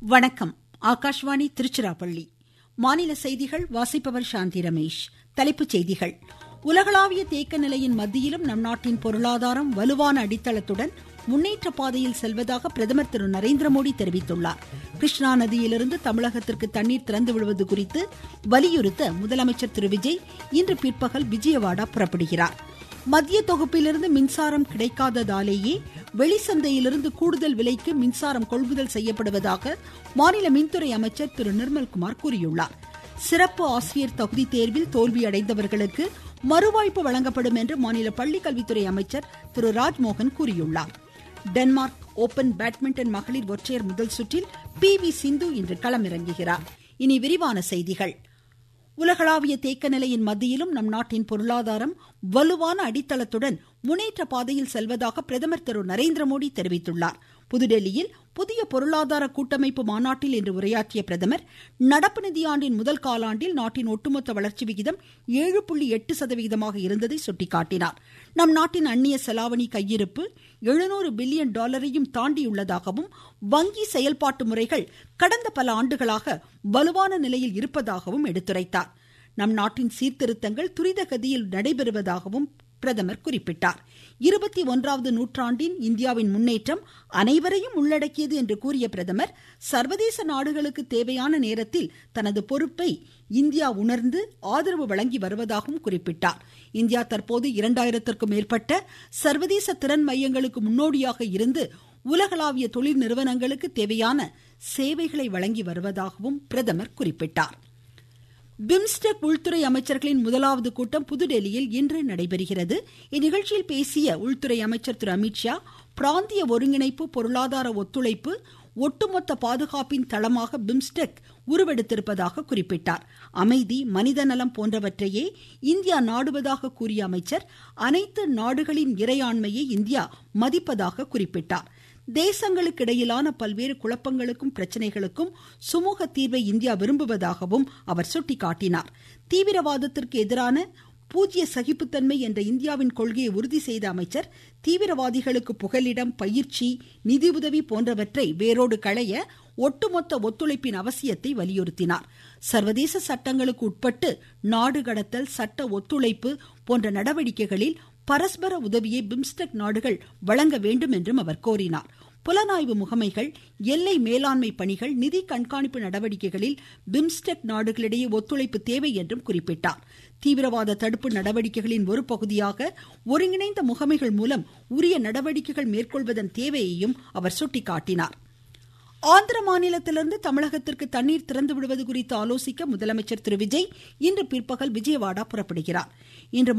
வணக்கம் ஆகாஷ்வாணி திருச்சிராப்பள்ளி மாநில செய்திகள் வாசிப்பவர் சாந்தி ரமேஷ் தலைப்புச் செய்திகள் உலகளாவிய தேக்க நிலையின் மத்தியிலும் நம் நாட்டின் பொருளாதாரம் வலுவான அடித்தளத்துடன் முன்னேற்ற பாதையில் செல்வதாக பிரதமர் திரு நரேந்திரமோடி தெரிவித்துள்ளார் கிருஷ்ணா நதியிலிருந்து தமிழகத்திற்கு தண்ணீர் திறந்து விடுவது குறித்து வலியுறுத்த முதலமைச்சர் திரு விஜய் இன்று பிற்பகல் விஜயவாடா புறப்படுகிறார் மத்திய தொகுப்பிலிருந்து மின்சாரம் கிடைக்காததாலேயே வெளிச்சந்தையிலிருந்து கூடுதல் விலைக்கு மின்சாரம் கொள்முதல் செய்யப்படுவதாக மாநில மின்துறை அமைச்சர் திரு நிர்மல்குமார் கூறியுள்ளார் சிறப்பு ஆசிரியர் தகுதி தேர்வில் தோல்வியடைந்தவர்களுக்கு மறுவாய்ப்பு வழங்கப்படும் என்று மாநில பள்ளிக்கல்வித்துறை அமைச்சர் திரு ராஜ்மோகன் கூறியுள்ளார் டென்மார்க் ஓபன் பேட்மிண்டன் மகளிர் ஒற்றையர் முதல் சுற்றில் பி வி சிந்து இன்று களமிறங்குகிறார் இனி விரிவான செய்திகள் உலகளாவிய தேக்க நிலையின் மத்தியிலும் நம் நாட்டின் பொருளாதாரம் வலுவான அடித்தளத்துடன் முன்னேற்ற பாதையில் செல்வதாக பிரதமர் திரு நரேந்திரமோடி தெரிவித்துள்ளார் புதுடெல்லியில் புதிய பொருளாதார கூட்டமைப்பு மாநாட்டில் இன்று உரையாற்றிய பிரதமர் நடப்பு நிதியாண்டின் முதல் காலாண்டில் நாட்டின் ஒட்டுமொத்த வளர்ச்சி விகிதம் ஏழு புள்ளி எட்டு சதவிகிதமாக இருந்ததை சுட்டிக்காட்டினார் நம் நாட்டின் அந்நிய செலாவணி கையிருப்பு எழுநூறு பில்லியன் டாலரையும் தாண்டியுள்ளதாகவும் வங்கி செயல்பாட்டு முறைகள் கடந்த பல ஆண்டுகளாக வலுவான நிலையில் இருப்பதாகவும் எடுத்துரைத்தார் நம் நாட்டின் சீர்திருத்தங்கள் துரித கதியில் நடைபெறுவதாகவும் பிரதமர் குறிப்பிட்டார் இருபத்தி ஒன்றாவது நூற்றாண்டின் இந்தியாவின் முன்னேற்றம் அனைவரையும் உள்ளடக்கியது என்று கூறிய பிரதமர் சர்வதேச நாடுகளுக்கு தேவையான நேரத்தில் தனது பொறுப்பை இந்தியா உணர்ந்து ஆதரவு வழங்கி வருவதாகவும் குறிப்பிட்டார் இந்தியா தற்போது இரண்டாயிரத்திற்கும் மேற்பட்ட சர்வதேச திறன் மையங்களுக்கு முன்னோடியாக இருந்து உலகளாவிய தொழில் நிறுவனங்களுக்கு தேவையான சேவைகளை வழங்கி வருவதாகவும் பிரதமர் குறிப்பிட்டார் பிம்ஸ்டெக் உள்துறை அமைச்சர்களின் முதலாவது கூட்டம் புதுடெல்லியில் இன்று நடைபெறுகிறது இந்நிகழ்ச்சியில் பேசிய உள்துறை அமைச்சர் திரு அமித்ஷா பிராந்திய ஒருங்கிணைப்பு பொருளாதார ஒத்துழைப்பு ஒட்டுமொத்த பாதுகாப்பின் தளமாக பிம்ஸ்டெக் உருவெடுத்திருப்பதாக குறிப்பிட்டார் அமைதி மனித நலம் போன்றவற்றையே இந்தியா நாடுவதாக கூறிய அமைச்சர் அனைத்து நாடுகளின் இறையாண்மையை இந்தியா மதிப்பதாக குறிப்பிட்டார் தேசங்களுக்கு இடையிலான பல்வேறு குழப்பங்களுக்கும் பிரச்சனைகளுக்கும் சுமூக தீர்வை இந்தியா விரும்புவதாகவும் அவர் சுட்டிக்காட்டினார் தீவிரவாதத்திற்கு எதிரான பூஜ்ய சகிப்புத்தன்மை என்ற இந்தியாவின் கொள்கையை உறுதி செய்த அமைச்சர் தீவிரவாதிகளுக்கு புகலிடம் பயிற்சி நிதியுதவி போன்றவற்றை வேரோடு களைய ஒட்டுமொத்த ஒத்துழைப்பின் அவசியத்தை வலியுறுத்தினார் சர்வதேச சட்டங்களுக்கு உட்பட்டு நாடு கடத்தல் சட்ட ஒத்துழைப்பு போன்ற நடவடிக்கைகளில் பரஸ்பர உதவியை பிம்ஸ்டெக் நாடுகள் வழங்க வேண்டும் என்றும் அவர் கோரினார் புலனாய்வு முகமைகள் எல்லை மேலாண்மை பணிகள் நிதி கண்காணிப்பு நடவடிக்கைகளில் பிம்ஸ்டெக் நாடுகளிடையே ஒத்துழைப்பு தேவை என்றும் குறிப்பிட்டார் தீவிரவாத தடுப்பு நடவடிக்கைகளின் ஒரு பகுதியாக ஒருங்கிணைந்த முகமைகள் மூலம் உரிய நடவடிக்கைகள் மேற்கொள்வதன் தேவையையும் அவர் சுட்டிக்காட்டினார் ஆந்திர மாநிலத்திலிருந்து தமிழகத்திற்கு தண்ணீர் திறந்து விடுவது குறித்து ஆலோசிக்க முதலமைச்சர் திரு விஜய் இன்று பிற்பகல் விஜயவாடா புறப்படுகிறார் இன்று